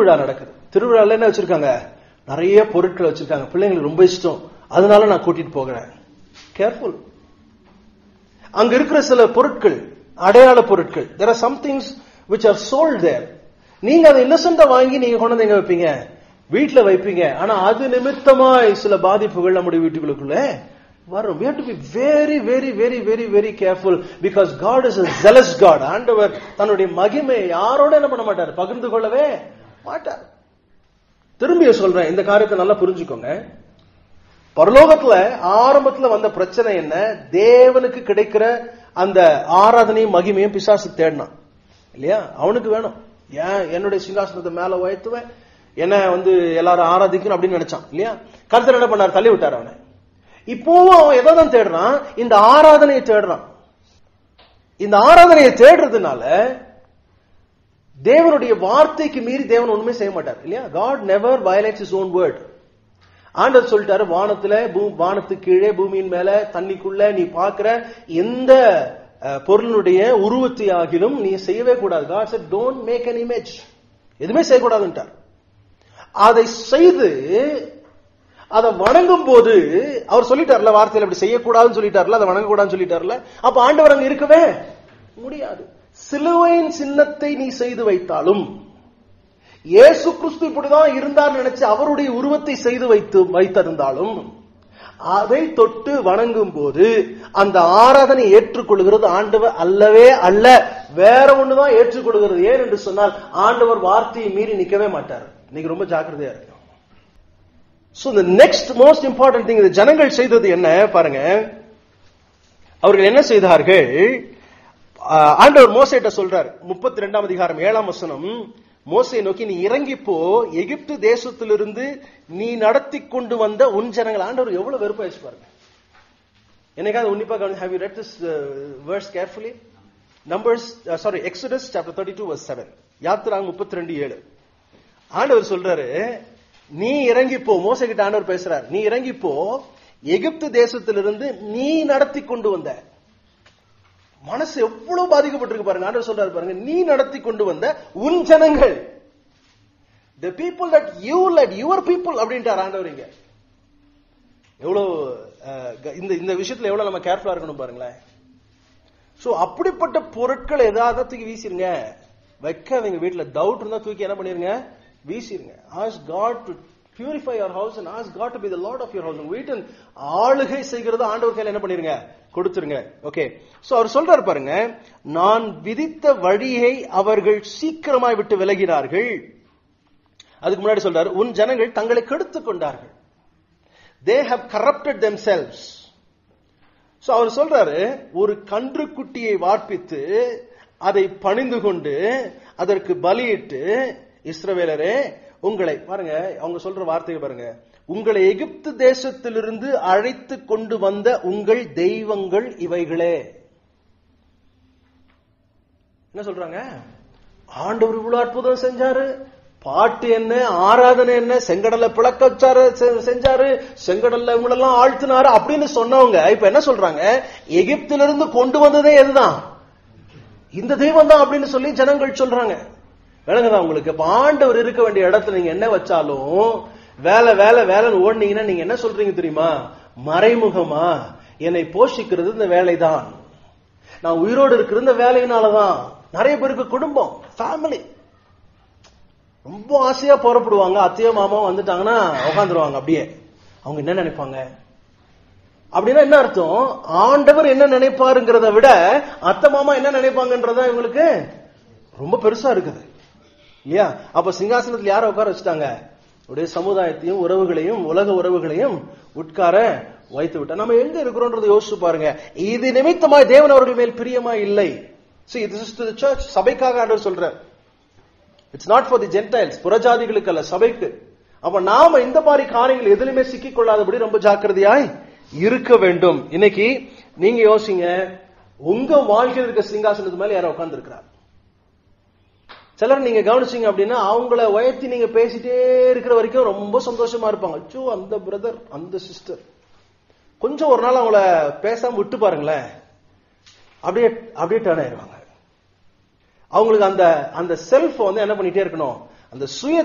திருவிழா நடக்குது திருவிழால என்ன வச்சிருக்காங்க நிறைய பொருட்கள் வச்சிருக்காங்க பிள்ளைங்களுக்கு ரொம்ப இஷ்டம் அதனால நான் கூட்டிட்டு போகிறேன் கேர்ஃபுல் அங்க இருக்கிற சில பொருட்கள் அடையாள பொருட்கள் there are some things which are sold there நீங்க அதை இன்னசென்ட்டா வாங்கி நீங்க கொண்டு வந்து எங்க வைப்பீங்க வீட்டுல வைப்பீங்க ஆனா அது நிமித்தமாய் சில பாதிப்புகள் நம்முடைய வீட்டுகளுக்குள்ள வரும் we have to be very very very very very careful because god is a zealous god ஆண்டவர் தன்னுடைய மகிமை யாரோட என்ன பண்ண மாட்டார் பகிர்ந்து கொள்ளவே மாட்டார் திரும்பிய சொல்றேன் இந்த காரியத்தை நல்லா புரிஞ்சுக்கோங்க பரலோகத்துல ஆரம்பத்துல வந்த பிரச்சனை என்ன தேவனுக்கு கிடைக்கிற அந்த ஆராதனையும் மகிமையும் பிசாசு தேடினான் இல்லையா அவனுக்கு வேணும் ஏன் என்னுடைய சிங்காசனத்தை மேல உயர்த்துவேன் என்ன வந்து எல்லாரும் ஆராதிக்கணும் அப்படின்னு நினைச்சான் இல்லையா கருத்தர் என்ன பண்ணார் தள்ளி விட்டார் அவனை இப்போவும் அவன் எதை தான் தேடுறான் இந்த ஆராதனையை தேடுறான் இந்த ஆராதனையை தேடுறதுனால தேவனுடைய வார்த்தைக்கு மீறி தேவன் ஒண்ணுமே செய்ய மாட்டார் இல்லையா God never violates his own word ஆண்டவர் சொல்லிட்டாரு வானத்துல பூ- வானத்துக்கு கீழே பூமியின் மேல தண்ணிக்குள்ள நீ பார்க்கிற எந்த அஹ், பொருளுடைய உருவத்தை ஆகிலும் நீ செய்யவே கூடாது God said don't make an image எதுவுமே செய்யக்கூடாதுன்ட்டார் அதை செய்து அதை வணங்கும் போது அவர் சொல்லிட்டார்ல வார்த்தையில அப்படி செய்யக்கூடாதுன்னு சொல்லிட்டார்ல அதை வணங்கக்கூடாதுன்னு சொல்லிட்டார்ல அப்ப ஆண்டவர் அங்க இருக்கவே முடியாது சிலுவையின் சின்னத்தை நீ செய்து வைத்தாலும் இயேசு கிறிஸ்து இப்படிதான் இருந்தார் நினைச்சு அவருடைய உருவத்தை செய்து வைத்து வைத்திருந்தாலும் அதை தொட்டு வணங்கும் போது அந்த ஆராதனை ஏற்றுக்கொள்கிறது ஆண்டவர் அல்லவே அல்ல வேற ஒண்ணுதான் ஏற்றுக்கொள்கிறது ஏன் என்று சொன்னால் ஆண்டவர் வார்த்தையை மீறி நிக்கவே மாட்டார் இன்னைக்கு ரொம்ப ஜாக்கிரதையா இருக்கு so the next most important thing இந்த ஜனங்கள் செய்தது என்ன பாருங்க அவர்கள் என்ன செய்தார்கள் ஆஹ் ஆண்டவர் மோசேட்ட சொல்றார் முப்பத்தி ரெண்டாம் அதிகாரம் ஏழாம் வசனம் மோசை நோக்கி நீ இறங்கி போ எகிப்து தேசத்திலிருந்து நீ நடத்தி கொண்டு வந்த உன் ஜனங்கள் ஆண்டவர் எவ்வளவு வெறுப்பாயிச்சு பாருங்க என்னைக்காவது உன்னிப்பா கவனி have you read this verse carefully numbers sorry Exodus chapter thirty two verse seven யாத்திராங்க முப்பத்தி ரெண்டு ஏழு ஆண்டவர் சொல்றாரு நீ இறங்கி போ மோசை கிட்ட ஆண்டவர் பேசுறார் நீ இறங்கி போ எகிப்து தேசத்திலிருந்து நீ நடத்தி கொண்டு வந்த மனசு எவ்வளவு பாதிக்கப்பட்டிருக்கு பாருங்க ஆண்டவர் சொல்றாரு பாருங்க நீ நடத்தி கொண்டு வந்த உன் ஜனங்கள் the people that you led your people அப்படின்ட்டார் ஆண்டவர் இங்க எவ்வளவு அஹ், க- இந்த இந்த விஷயத்துல எவ்வளவு நம்ம கேர்ஃபுல்லா இருக்கணும் பாருங்களேன் சோ அப்படிப்பட்ட பொருட்கள் ஏதாவது தூக்கி வீசிருங்க வைக்காதீங்க வீட்டுல டவுட் இருந்தா தூக்கி என்ன பண்ணிருங்க வீசிருங்க ask God to purify your house and ask God to be the lord of your house வீட்டின் ஆளுகை செய்கிறது ஆண்டவர் கையில என்ன பண்ணிருங்க கொடுத்துருங்க ஓகே சோ அவர் சொல்றாரு பாருங்க நான் விதித்த வழியை அவர்கள் சீக்கிரமாய் விட்டு விலகினார்கள் அதுக்கு முன்னாடி சொல்றாரு உன் ஜனங்கள் தங்களை கெடுத்துக் கொண்டார்கள் they have corrupted themselves so அவர் சொல்றாரு ஒரு கன்றுக்குட்டியை வார்ப்பித்து அதை பணிந்து கொண்டு அதற்கு பலியிட்டு இஸ்ரவேலரே உங்களை பாருங்க அவங்க சொல்ற வார்த்தையை பாருங்க உங்களை எகிப்து தேசத்திலிருந்து அழைத்து கொண்டு வந்த உங்கள் தெய்வங்கள் இவைகளே என்ன சொல்றாங்க ஆண்டவர் இவ்வளவு அற்புதம் செஞ்சாரு பாட்டு என்ன ஆராதனை என்ன செங்கடல்ல பிளக்க வச்சாரு செ- செஞ்சாரு செங்கடல்ல இவங்களெல்லாம் ஆழ்த்தினாரு அப்படின்னு சொன்னவங்க இப்ப என்ன சொல்றாங்க எகிப்திலிருந்து கொண்டு வந்ததே எதுதான் இந்த தெய்வம் தான் அப்படின்னு சொல்லி ஜனங்கள் சொல்றாங்க விளங்குதா உங்களுக்கு இப்ப ஆண்டவர் இருக்க வேண்டிய இடத்துல நீங்க என்ன வச்சாலும் வேலை வேலை வேலைன்னு ஓடுனீங்கன்னா நீங்க என்ன சொல்றீங்க தெரியுமா மறைமுகமா என்னை போஷிக்கிறது இந்த வேலைதான் நான் உயிரோடு இருக்கிற இந்த வேலையினாலதான் நிறைய பேருக்கு குடும்பம் ஃபேமிலி ரொம்ப ஆசையா புறப்படுவாங்க அத்தையோ மாமாவும் வந்துட்டாங்கன்னா உட்காந்துருவாங்க அப்படியே அவங்க என்ன நினைப்பாங்க அப்படின்னா என்ன அர்த்தம் ஆண்டவர் என்ன நினைப்பாருங்கிறத விட அத்தை மாமா என்ன நினைப்பாங்கன்றதா இவங்களுக்கு ரொம்ப பெருசா இருக்குது இல்லையா அப்ப சிங்காசனத்துல யார உட்கார வச்சுட்டாங்க உடைய சமுதாயத்தையும் உறவுகளையும் உலக உறவுகளையும் உட்கார வைத்து விட்டா நம்ம எங்க இருக்கிறோம்ன்றதை யோசிச்சு பாருங்க இது நிமித்தமாய் தேவன் அவர்கள் மேல் பிரியமா இல்லை see this is to the church சபைக்காக ஆண்டவர் சொல்றார் it's not for the gentiles புறஜாதிகளுக்கு அல்ல சபைக்கு அப்ப நாம இந்த மாதிரி காரியங்கள் எதிலுமே சிக்கிக் கொள்ளாதபடி ரொம்ப ஜாக்கிரதையாய் இருக்க வேண்டும் இன்னைக்கு நீங்க யோசிங்க உங்க வாழ்க்கையில் இருக்க சிங்காசனத்து மேல யாரோ உட்கார்ந்து இருக்கிறார் சிலர் நீங்க கவனிச்சீங்க அப்படின்னா அவங்கள உயர்த்தி நீங்க பேசிட்டே இருக்கிற வரைக்கும் ரொம்ப சந்தோஷமா இருப்பாங்க அச்சோ அந்த பிரதர் அந்த சிஸ்டர் கொஞ்சம் ஒரு நாள் அவங்கள பேசாம விட்டு பாருங்களேன் அப்படியே அப்படியே டேர்ன் ஆயிருவாங்க அவங்களுக்கு அந்த அந்த செல்ஃப் வந்து என்ன பண்ணிட்டே இருக்கணும் அந்த சுய